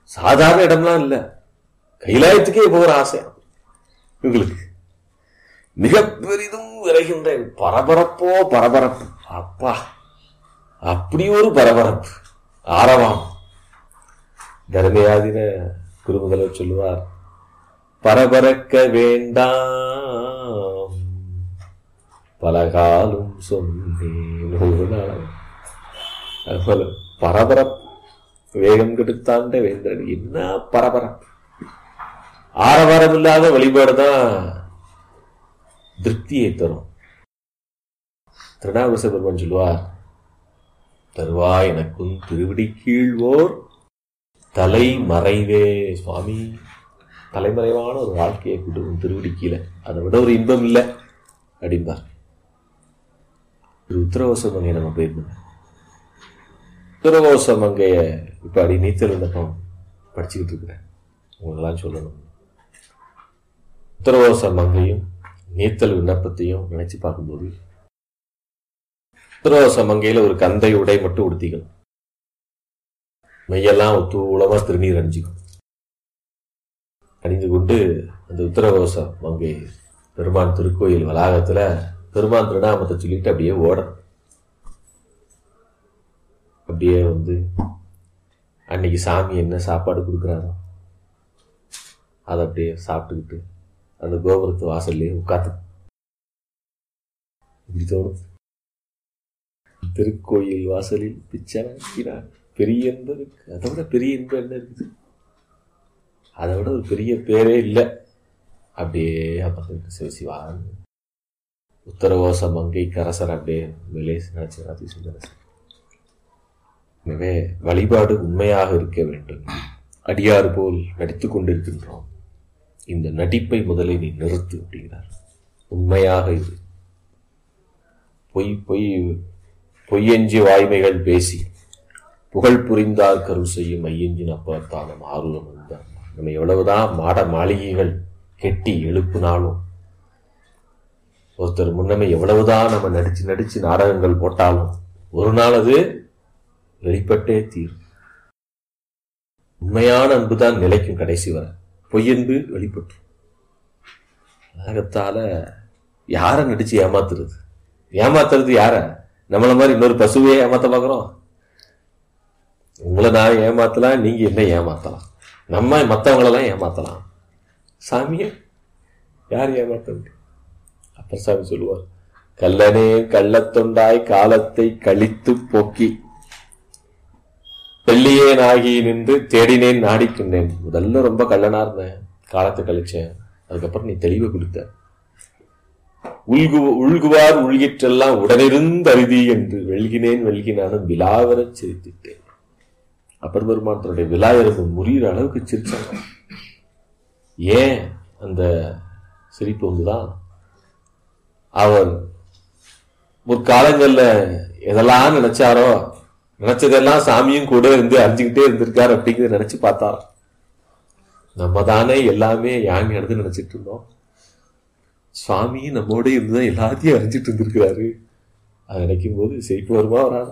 சாதாரண இடம்லாம் இல்ல கைலாயத்துக்கே போகிற ஆசை இவங்களுக்கு மிக பெரிதும் விரைகின்ற பரபரப்போ பரபரப்பு அப்பா அப்படி ஒரு பரபரப்பு ஆரவாம் தர்மயாதின குருமுதல்வர் சொல்லுவார் பரபரக்க வேண்டாம் பலகாலும் சொன்னேன் ஒரு நாள் அதுபோல பரபரப்பு வேகம் கெடுத்தாண்ட வேந்தன் என்ன பரபரப்பு ஆரவாரம் இல்லாத வழிபாடு தான் திருப்தியை தரும் திருநாவுச பெருமான் சொல்லுவார் தருவா எனக்கும் திருவிடி கீழ்வோர் தலை மறைவே சுவாமி தலைமறைவான ஒரு வாழ்க்கையை கொடுக்கும் திருவிடி கீழே அதை விட ஒரு இன்பம் இல்லை அப்படிம்பார் திரு உத்தரவாச மங்கை நம்ம போயிருந்தோம் உத்தரவாச மங்கைய இப்ப அடி நீச்சல் விண்ணப்பம் படிச்சுக்கிட்டு இருக்கிறேன் உங்களெல்லாம் சொல்லணும் உத்தரவாச மங்கையும் நீத்தல் விண்ணப்பத்தையும் நினைச்சு பார்க்கும்போது உத்தரவாச மங்கையில ஒரு கந்தை உடை மட்டும் உடுத்திக்கணும் மையெல்லாம் ஒத்தூளமா திருநீர் அணிஞ்சுக்கும் அணிந்து கொண்டு அந்த உத்தரவாச மங்கை பெருமான் திருக்கோயில் வளாகத்துல பெருமான் திருநாமத்தை சொல்லிட்டு அப்படியே ஓடணும் அப்படியே வந்து அன்னைக்கு சாமி என்ன சாப்பாடு கொடுக்குறாரோ அதை அப்படியே சாப்பிட்டுக்கிட்டு அந்த கோபுரத்து வாசல்லையே உட்காந்து இப்படி தோணும் திருக்கோயில் வாசலில் பிச்சை வாங்கினார் பெரிய இன்பம் இருக்கு அதை விட பெரிய இன்பம் என்ன இருக்குது அதை விட ஒரு பெரிய பேரே இல்லை அப்படியே அமர்ந்து சிவசிவான் உத்தரவோச மங்கை கரசர் அப்படியே மேலே நினைச்சு ராத்தி சுந்தரசன் எனவே வழிபாடு உண்மையாக இருக்க வேண்டும் அடியாறு போல் நடித்துக் கொண்டிருக்கின்றோம் இந்த நடிப்பை முதலில் நீ நிறுத்து அப்படிங்கிறார் உண்மையாக இது பொய் பொய் பொய்யஞ்சி வாய்மைகள் பேசி புகழ் புரிந்தார் கருள் செய்யும் ஐயஞ்சின் அப்பாத்தானம் ஆர்வம் வந்தார் நம்ம எவ்வளவுதான் மாட மாளிகைகள் கெட்டி எழுப்புனாலும் ஒருத்தர் முன்னமே எவ்வளவுதான் நம்ம நடிச்சு நடிச்சு நாடகங்கள் போட்டாலும் ஒரு நாள் அது வெளிப்பட்டே தீரும் உண்மையான அன்புதான் நிலைக்கும் கடைசி வரை பொய்யன்பு வெளிப்பட்டு நாடகத்தால யார நடிச்சு ஏமாத்துறது ஏமாத்துறது யார நம்மள மாதிரி இன்னொரு பசுவையே ஏமாத்த பாக்குறோம் உங்களை நான் ஏமாத்தலாம் நீங்க என்ன ஏமாத்தலாம் நம்ம மற்றவங்களெல்லாம் ஏமாத்தலாம் சாமியை யார் ஏமாத்த முடியும் அப்பர் சாமி சொல்லுவார் கல்லனே கள்ளத்தொண்டாய் காலத்தை கழித்து போக்கி வெள்ளியேன் ஆகி நின்று தேடினேன் நாடிக்கொண்டேன் முதல்ல ரொம்ப கள்ளனா இருந்தேன் காலத்தை கழிச்சேன் அதுக்கப்புறம் நீ தெளிவை கொடுத்த உள்கு உள்குவார் உள்கிற்றெல்லாம் உடனிருந்து அருதி என்று வெல்கினேன் வெல்கினானும் விழாவரச் சிரித்திட்டேன் அப்பர் பெருமான் தன்னுடைய விழா எறும்பு முறிகிற அளவுக்கு சிரிச்சாங்க ஏன் அந்த சிரிப்பு வந்துதான் அவர் முற்காலங்கள்ல எதெல்லாம் நினைச்சாரோ நினைச்சதெல்லாம் சாமியும் கூட இருந்து அறிஞ்சுக்கிட்டே இருந்திருக்காரு அப்படிங்கிறத நினைச்சு பார்த்தார் நம்ம தானே எல்லாமே யாங்க நடந்து நினைச்சிட்டு இருந்தோம் சுவாமி நம்மோட இருந்துதான் எல்லாத்தையும் அறிஞ்சிட்டு இருந்திருக்கிறாரு அதை நினைக்கும் போது சிரிப்பு வருமா வராதா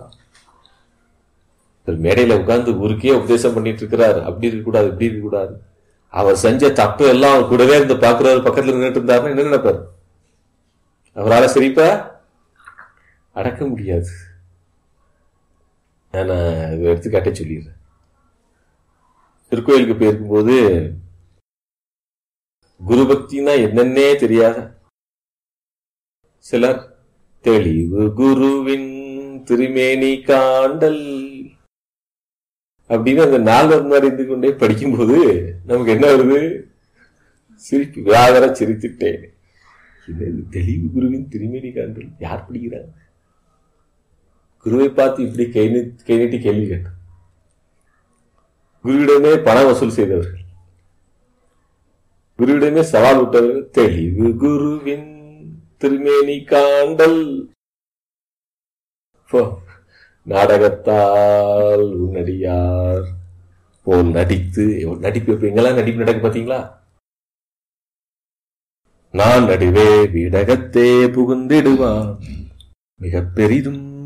மேடையில உட்கார்ந்து ஊருக்கே உபதேசம் பண்ணிட்டு இருக்கிறார் அப்படி இருக்கக்கூடாது இப்படி இருக்கக்கூடாது அவர் செஞ்ச தப்பு எல்லாம் அவர் கூடவே இருந்து பாக்குறவர் பக்கத்துல நின்றுட்டு இருந்தாருன்னா என்ன நினைப்பாரு அவரால் சிரிப்ப அடக்க முடியாது நான் இதை எடுத்துக்காட்டே சொல்லிடுறேன் திருக்கோயிலுக்கு போயிருக்கும்போது குரு பக்தினா என்னன்னே தெரியாத சிலர் தெளிவு குருவின் திருமேனி காண்டல் அப்படின்னு அந்த நால்வர் மாதிரி இருந்து கொண்டே படிக்கும்போது நமக்கு என்ன வருது சிரிப்பு வியாகர சிரித்துட்டேன் இது தெளிவு குருவின் திருமேனி காண்டல் யார் படிக்கிறாங்க குருவை பார்த்து இப்படி கை நீ- கை நீட்டி கேள்வி கேட்டார் குருவிடமே பண வசூல் செய்தவர்கள் குருவிடமே சவால் விட்டவர்கள் தெளிவு குருவின் திருமேனி காண்டல் போ, நாடகத்தால் உன்னடியார் போல் நடித்து நடிப்பு இப்ப எங்கெல்லாம் நடிப்பு நடக்கு பாத்தீங்களா நான் நடுவே வீடகத்தே புகுந்திடுவான் மிக பெரிதும்